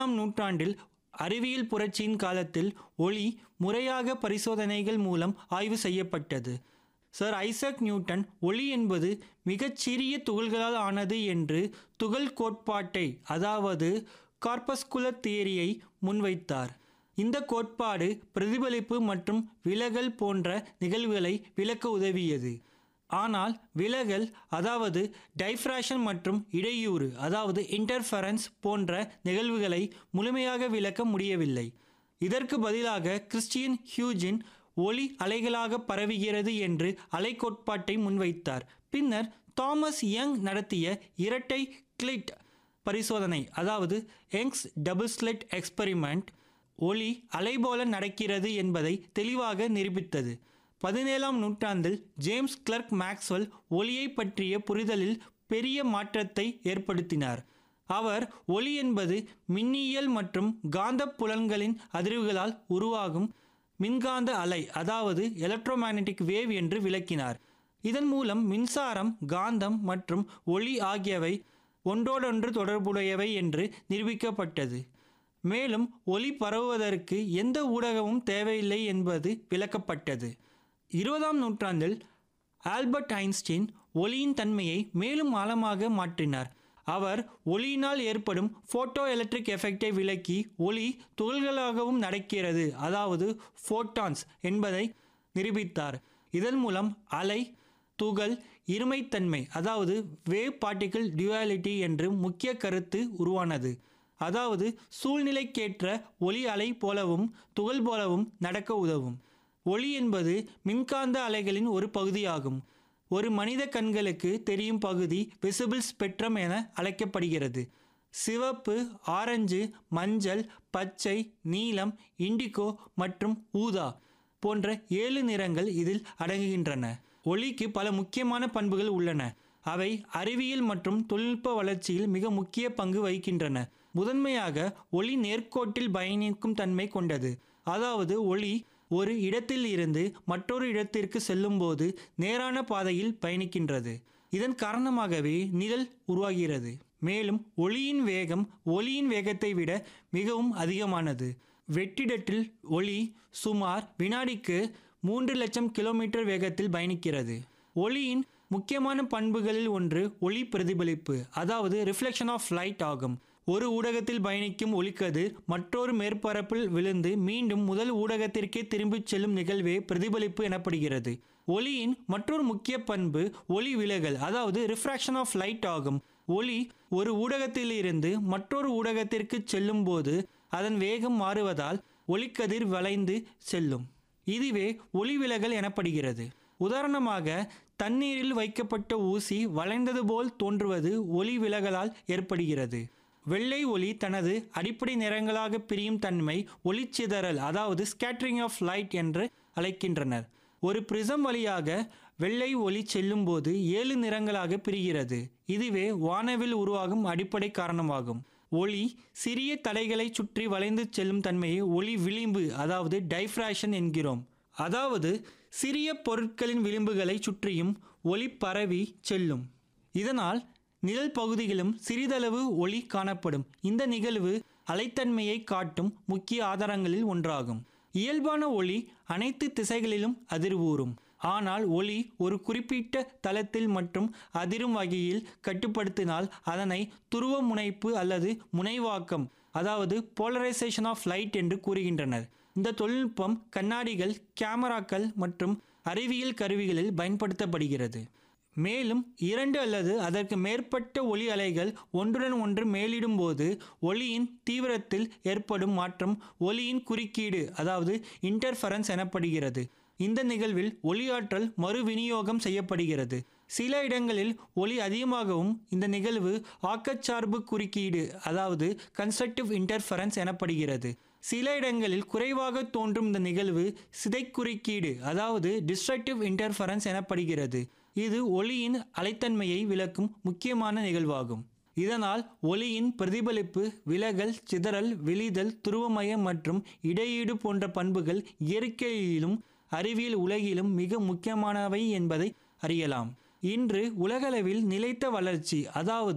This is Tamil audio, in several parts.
ஆம் நூற்றாண்டில் அறிவியல் புரட்சியின் காலத்தில் ஒளி முறையாக பரிசோதனைகள் மூலம் ஆய்வு செய்யப்பட்டது சர் ஐசக் நியூட்டன் ஒளி என்பது மிகச் சிறிய துகள்களால் ஆனது என்று துகள் கோட்பாட்டை அதாவது கார்பஸ்குலர் தியரியை முன்வைத்தார் இந்த கோட்பாடு பிரதிபலிப்பு மற்றும் விலகல் போன்ற நிகழ்வுகளை விளக்க உதவியது ஆனால் விலகல் அதாவது டைஃப்ராக்ஷன் மற்றும் இடையூறு அதாவது இன்டர்ஃபரன்ஸ் போன்ற நிகழ்வுகளை முழுமையாக விளக்க முடியவில்லை இதற்கு பதிலாக கிறிஸ்டியன் ஹியூஜின் ஒளி அலைகளாக பரவுகிறது என்று அலை கோட்பாட்டை முன்வைத்தார் பின்னர் தாமஸ் யங் நடத்திய இரட்டை கிளிட் பரிசோதனை அதாவது யங்ஸ் டபுள் ஸ்லிட் எக்ஸ்பெரிமெண்ட் ஒளி அலைபோல நடக்கிறது என்பதை தெளிவாக நிரூபித்தது பதினேழாம் நூற்றாண்டில் ஜேம்ஸ் கிளர்க் மேக்ஸ்வெல் ஒளியை பற்றிய புரிதலில் பெரிய மாற்றத்தை ஏற்படுத்தினார் அவர் ஒளி என்பது மின்னியல் மற்றும் காந்த புலன்களின் அதிர்வுகளால் உருவாகும் மின்காந்த அலை அதாவது எலக்ட்ரோமேக்னெட்டிக் வேவ் என்று விளக்கினார் இதன் மூலம் மின்சாரம் காந்தம் மற்றும் ஒளி ஆகியவை ஒன்றோடொன்று தொடர்புடையவை என்று நிரூபிக்கப்பட்டது மேலும் ஒளி பரவுவதற்கு எந்த ஊடகமும் தேவையில்லை என்பது விளக்கப்பட்டது இருபதாம் நூற்றாண்டில் ஆல்பர்ட் ஐன்ஸ்டீன் ஒளியின் தன்மையை மேலும் ஆழமாக மாற்றினார் அவர் ஒளியினால் ஏற்படும் ஃபோட்டோ எலக்ட்ரிக் எஃபெக்டை விளக்கி ஒளி துகள்களாகவும் நடக்கிறது அதாவது ஃபோட்டான்ஸ் என்பதை நிரூபித்தார் இதன் மூலம் அலை துகள் இருமைத்தன்மை அதாவது வேவ் பார்ட்டிகிள் டியூவாலிட்டி என்று முக்கிய கருத்து உருவானது அதாவது சூழ்நிலைக்கேற்ற ஒளி அலை போலவும் துகள் போலவும் நடக்க உதவும் ஒளி என்பது மின்காந்த அலைகளின் ஒரு பகுதியாகும் ஒரு மனித கண்களுக்கு தெரியும் பகுதி விசிபிள் ஸ்பெக்ட்ரம் என அழைக்கப்படுகிறது சிவப்பு ஆரஞ்சு மஞ்சள் பச்சை நீலம் இண்டிகோ மற்றும் ஊதா போன்ற ஏழு நிறங்கள் இதில் அடங்குகின்றன ஒளிக்கு பல முக்கியமான பண்புகள் உள்ளன அவை அறிவியல் மற்றும் தொழில்நுட்ப வளர்ச்சியில் மிக முக்கிய பங்கு வகிக்கின்றன முதன்மையாக ஒளி நேர்கோட்டில் பயணிக்கும் தன்மை கொண்டது அதாவது ஒளி ஒரு இடத்தில் இருந்து மற்றொரு இடத்திற்கு செல்லும்போது நேரான பாதையில் பயணிக்கின்றது இதன் காரணமாகவே நிழல் உருவாகிறது மேலும் ஒளியின் வேகம் ஒளியின் வேகத்தை விட மிகவும் அதிகமானது வெற்றிடத்தில் ஒளி சுமார் வினாடிக்கு மூன்று லட்சம் கிலோமீட்டர் வேகத்தில் பயணிக்கிறது ஒளியின் முக்கியமான பண்புகளில் ஒன்று ஒளி பிரதிபலிப்பு அதாவது ரிஃப்ளெக்ஷன் ஆஃப் லைட் ஆகும் ஒரு ஊடகத்தில் பயணிக்கும் ஒளிக்கதிர் மற்றொரு மேற்பரப்பில் விழுந்து மீண்டும் முதல் ஊடகத்திற்கே திரும்பிச் செல்லும் நிகழ்வே பிரதிபலிப்பு எனப்படுகிறது ஒளியின் மற்றொரு முக்கிய பண்பு ஒளி விலகல் அதாவது ரிஃப்ராக்ஷன் ஆஃப் லைட் ஆகும் ஒளி ஒரு ஊடகத்திலிருந்து மற்றொரு ஊடகத்திற்கு செல்லும் போது அதன் வேகம் மாறுவதால் ஒளிக்கதிர் வளைந்து செல்லும் இதுவே ஒளி விலகல் எனப்படுகிறது உதாரணமாக தண்ணீரில் வைக்கப்பட்ட ஊசி வளைந்தது போல் தோன்றுவது ஒளி விலகலால் ஏற்படுகிறது வெள்ளை ஒளி தனது அடிப்படை நிறங்களாக பிரியும் தன்மை ஒளிச்சிதறல் அதாவது ஸ்கேட்டரிங் ஆஃப் லைட் என்று அழைக்கின்றனர் ஒரு பிரிசம் வழியாக வெள்ளை ஒளி செல்லும்போது ஏழு நிறங்களாக பிரிகிறது இதுவே வானவில் உருவாகும் அடிப்படை காரணமாகும் ஒளி சிறிய தடைகளை சுற்றி வளைந்து செல்லும் தன்மையை ஒளி விளிம்பு அதாவது டைஃப்ராக்ஷன் என்கிறோம் அதாவது சிறிய பொருட்களின் விளிம்புகளை சுற்றியும் ஒளி பரவி செல்லும் இதனால் நிழல் பகுதிகளும் சிறிதளவு ஒளி காணப்படும் இந்த நிகழ்வு அலைத்தன்மையை காட்டும் முக்கிய ஆதாரங்களில் ஒன்றாகும் இயல்பான ஒளி அனைத்து திசைகளிலும் அதிர்வூறும் ஆனால் ஒளி ஒரு குறிப்பிட்ட தளத்தில் மற்றும் அதிரும் வகையில் கட்டுப்படுத்தினால் அதனை துருவ முனைப்பு அல்லது முனைவாக்கம் அதாவது போலரைசேஷன் ஆஃப் லைட் என்று கூறுகின்றனர் இந்த தொழில்நுட்பம் கண்ணாடிகள் கேமராக்கள் மற்றும் அறிவியல் கருவிகளில் பயன்படுத்தப்படுகிறது மேலும் இரண்டு அல்லது அதற்கு மேற்பட்ட ஒளி அலைகள் ஒன்றுடன் ஒன்று மேலிடும்போது ஒளியின் தீவிரத்தில் ஏற்படும் மாற்றம் ஒளியின் குறுக்கீடு அதாவது இன்டர்ஃபரன்ஸ் எனப்படுகிறது இந்த நிகழ்வில் ஒளியாற்றல் மறுவிநியோகம் செய்யப்படுகிறது சில இடங்களில் ஒளி அதிகமாகவும் இந்த நிகழ்வு ஆக்கச்சார்பு குறுக்கீடு அதாவது கன்ஸ்ட்ரக்டிவ் இன்டர்ஃபரன்ஸ் எனப்படுகிறது சில இடங்களில் குறைவாக தோன்றும் இந்த நிகழ்வு சிதைக்குறுக்கீடு அதாவது டிஸ்ட்ரக்டிவ் இன்டர்ஃபரன்ஸ் எனப்படுகிறது இது ஒளியின் அலைத்தன்மையை விளக்கும் முக்கியமான நிகழ்வாகும் இதனால் ஒளியின் பிரதிபலிப்பு விலகல் சிதறல் விழிதல் துருவமயம் மற்றும் இடையீடு போன்ற பண்புகள் இயற்கையிலும் அறிவியல் உலகிலும் மிக முக்கியமானவை என்பதை அறியலாம் இன்று உலகளவில் நிலைத்த வளர்ச்சி அதாவது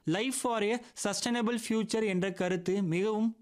life for a sustainable future என்ற கருத்து மிகவும்